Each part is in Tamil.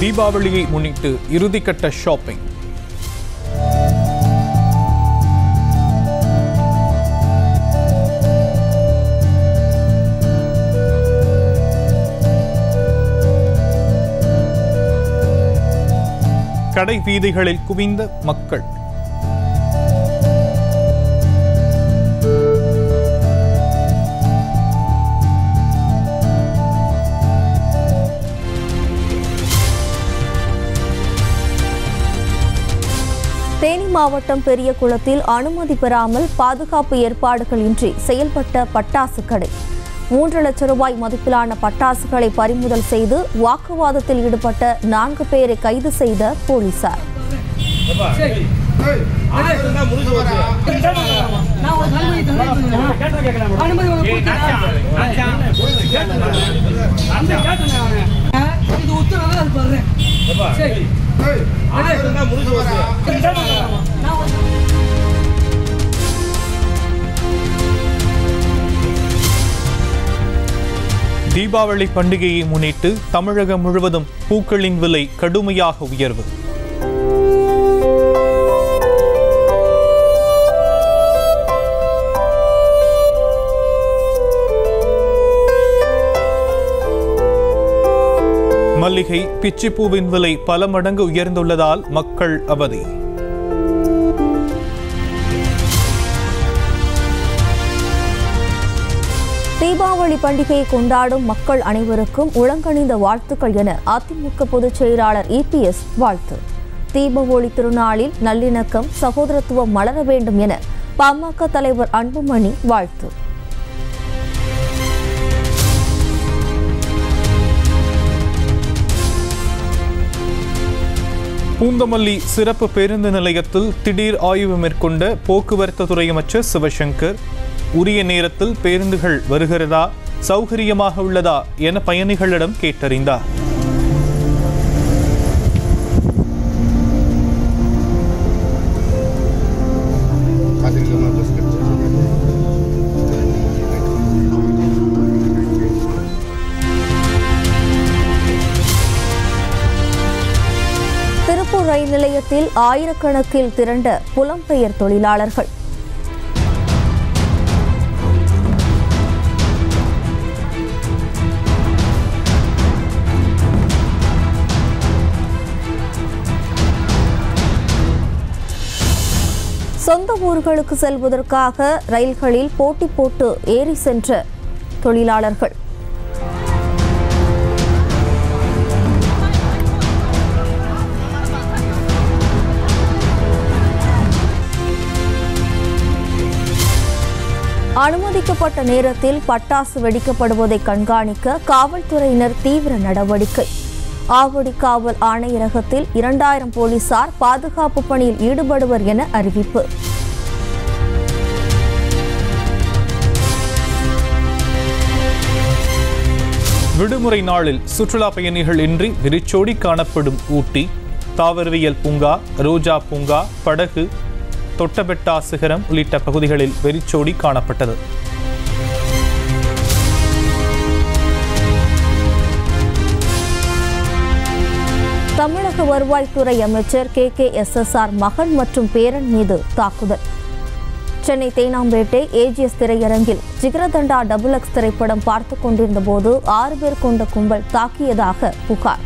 தீபாவளியை முன்னிட்டு இறுதிக்கட்ட ஷாப்பிங் கடை வீதிகளில் குவிந்த மக்கள் தேனி மாவட்டம் பெரியகுளத்தில் அனுமதி பெறாமல் பாதுகாப்பு ஏற்பாடுகள் இன்றி செயல்பட்ட பட்டாசு கடை மூன்று லட்சம் ரூபாய் மதிப்பிலான பட்டாசுகளை பறிமுதல் செய்து வாக்குவாதத்தில் ஈடுபட்ட நான்கு பேரை கைது செய்த போலீசார் இது உத்தரவு அது பாரு சரி தீபாவளி பண்டிகையை முன்னிட்டு தமிழகம் முழுவதும் பூக்களின் விலை கடுமையாக உயர்வு மல்லிகை பிச்சிப்பூவின் விலை பல மடங்கு உயர்ந்துள்ளதால் மக்கள் அவதி தீபாவளி பண்டிகையை கொண்டாடும் மக்கள் அனைவருக்கும் உளங்கணிந்த வாழ்த்துக்கள் என அதிமுக பொதுச் செயலாளர் இபிஎஸ் வாழ்த்து தீபாவளி திருநாளில் நல்லிணக்கம் சகோதரத்துவம் மலர வேண்டும் என பாமக தலைவர் அன்புமணி வாழ்த்து பூந்தமல்லி சிறப்பு பேருந்து நிலையத்தில் திடீர் ஆய்வு மேற்கொண்ட போக்குவரத்து துறை அமைச்சர் சிவசங்கர் உரிய நேரத்தில் பேருந்துகள் வருகிறதா சௌகரியமாக உள்ளதா என பயணிகளிடம் கேட்டறிந்தார் Patrick bus திருப்பூர் ரயில் நிலையத்தில் ஆயிரக்கணக்கில் திரண்ட புலம்பெயர் தொழிலாளர்கள் சொந்த ஊர்களுக்கு செல்வதற்காக ரயில்களில் போட்டி போட்டு ஏறி சென்ற தொழிலாளர்கள் அனுமதிக்கப்பட்ட நேரத்தில் பட்டாசு வெடிக்கப்படுவதை கண்காணிக்க காவல்துறையினர் தீவிர நடவடிக்கை ஆவடி காவல் ஆணையரகத்தில் இரண்டாயிரம் போலீசார் பாதுகாப்பு பணியில் ஈடுபடுவர் என அறிவிப்பு விடுமுறை நாளில் சுற்றுலா பயணிகள் இன்றி வெறிச்சோடி காணப்படும் ஊட்டி தாவரவியல் பூங்கா ரோஜா பூங்கா படகு தொட்டபெட்டா சிகரம் உள்ளிட்ட பகுதிகளில் வெறிச்சோடி காணப்பட்டது தமிழக வருவாய்த்துறை அமைச்சர் K K S S R மகன் மற்றும் பேரன் மீது தாக்குதல் சென்னை தேனாம்பேட்டை ஏஜிஎஸ் திரையரங்கில் ஜிகரதண்டா டபுள் எக்ஸ் திரைப்படம் பார்த்து கொண்டிருந்த போது ஆறு பேர் கொண்ட கும்பல் தாக்கியதாக புகார்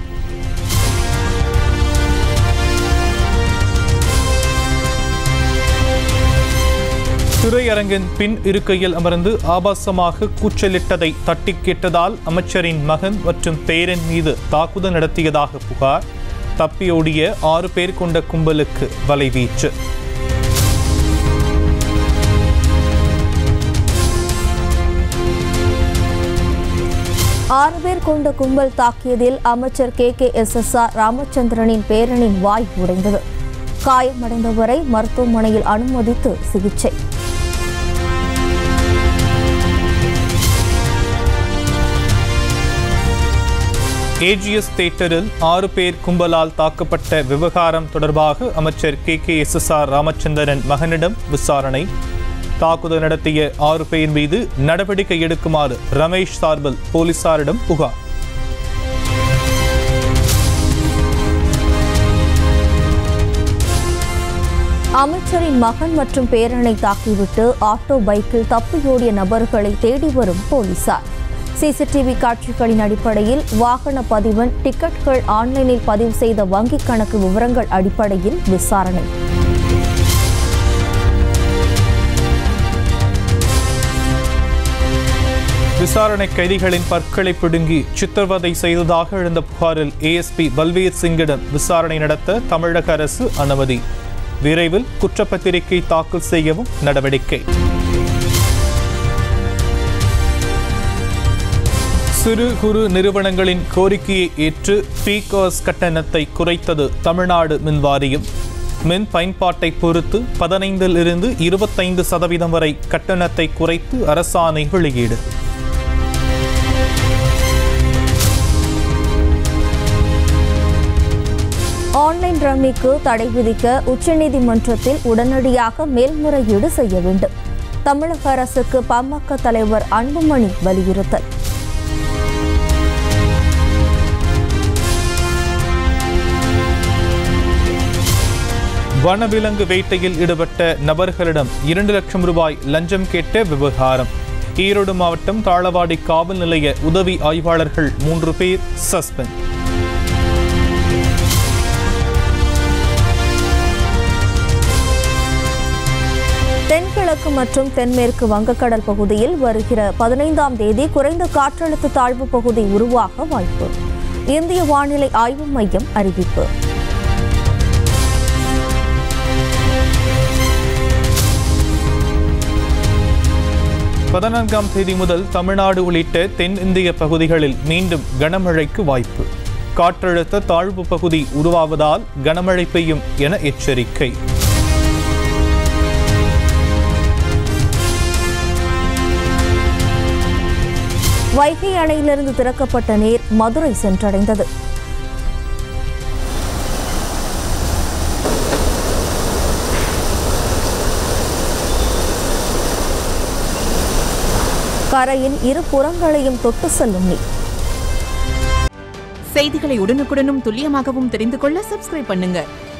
திரையரங்கின் பின் இருக்கையில் அமர்ந்து ஆபாசமாக கூச்சலிட்டதை தட்டி கேட்டதால் அமைச்சரின் மகன் மற்றும் பேரன் மீது தாக்குதல் நடத்தியதாக புகார் தப்பியோடிய ஆறு பேர் கொண்ட கும்பலுக்கு வலைவீச்சு ஆறு பேர் கொண்ட கும்பல் தாக்கியதில் அமைச்சர் K K S S R ராமச்சந்திரனின் பேரனின் வாய் உடைந்தது காயமடைந்தவரை மருத்துவமனையில் அனுமதித்து சிகிச்சை ஏஜிஎஸ் தேட்டரில் ஆறு பேர் கும்பலால் தாக்கப்பட்ட விவகாரம் தொடர்பாக அமைச்சர் K K S S R Ramachandran மகனிடம் விசாரணை தாக்குதல் நடத்திய ஆறு பேர் மீது நடவடிக்கை எடுக்குமாறு ரமேஷ் சார்பில் போலீசாரிடம் புகார் அமைச்சரின் மகன் மற்றும் பேரனை தாக்கிவிட்டு ஆட்டோ பைக்கில் தப்பியோடிய நபர்களை தேடி வரும் போலீசார் சிசிடிவி காட்சிகளின் அடிப்படையில் வாகன பதிவன் டிக்கெட்கள் ஆன்லைனில் பதிவு செய்த வங்கிக் கணக்கு விவரங்கள் அடிப்படையில் விசாரணை விசாரணை கைதிகளின் பற்களை பிடுங்கி சித்திரவதை செய்ததாக எழுந்த புகாரில் ஏஎஸ்பி பல்வீர் சிங்கிடம் விசாரணை நடத்த தமிழக அரசு அனுமதி விரைவில் குற்றப்பத்திரிகை தாக்கல் செய்யவும் நடவடிக்கை சிறு குறு நிறுவனங்களின் கோரிக்கையை ஏற்று பீகாஸ் கட்டணத்தை குறைத்தது தமிழ்நாடு மின் வாரியம் மின் பயன்பாட்டை பொறுத்து பதினைந்தில் இருந்து இருபத்தைந்து சதவீதம் வரை கட்டணத்தை குறைத்து அரசாணை வெளியீடு ஆன்லைன் ரம்மிக்கு தடை விதிக்க உச்சநீதிமன்றத்தில் உடனடியாக மேல்முறையீடு செய்ய வேண்டும் தமிழக அரசுக்கு பாமக தலைவர் அன்புமணி வலியுறுத்தல் வனவிலங்கு வேட்டையில் ஈடுபட்ட நபர்களிடம் இரண்டு லட்சம் ரூபாய் லஞ்சம் கேட்ட விவகாரம் ஈரோடு மாவட்டம் தாளவாடி காவல் நிலைய உதவி ஆய்வாளர்கள் மூன்று பேர் சஸ்பெண்ட் தென்கிழக்கு மற்றும் தென்மேற்கு வங்கக்கடல் பகுதியில் வருகிற பதினைந்தாம் தேதி குறைந்த காற்றழுத்த தாழ்வு பகுதி உருவாக வாய்ப்பு இந்திய வானிலை ஆய்வு மையம் அறிவிப்பு பதினான்காம் தேதி முதல் தமிழ்நாடு உள்ளிட்ட தென் இந்திய பகுதிகளில் மீண்டும் கனமழைக்கு வாய்ப்பு காற்றழுத்த தாழ்வு பகுதி உருவாவதால் கனமழை பெய்யும் என எச்சரிக்கை வைகை அணையிலிருந்து திறக்கப்பட்ட நீர் மதுரை சென்றடைந்தது கரையின் இரு புறங்களையும் தொட்டு செல்லும் நீர் செய்திகளை உடனுக்குடனும் துல்லியமாகவும் தெரிந்து கொள்ள சப்ஸ்கிரைப் பண்ணுங்க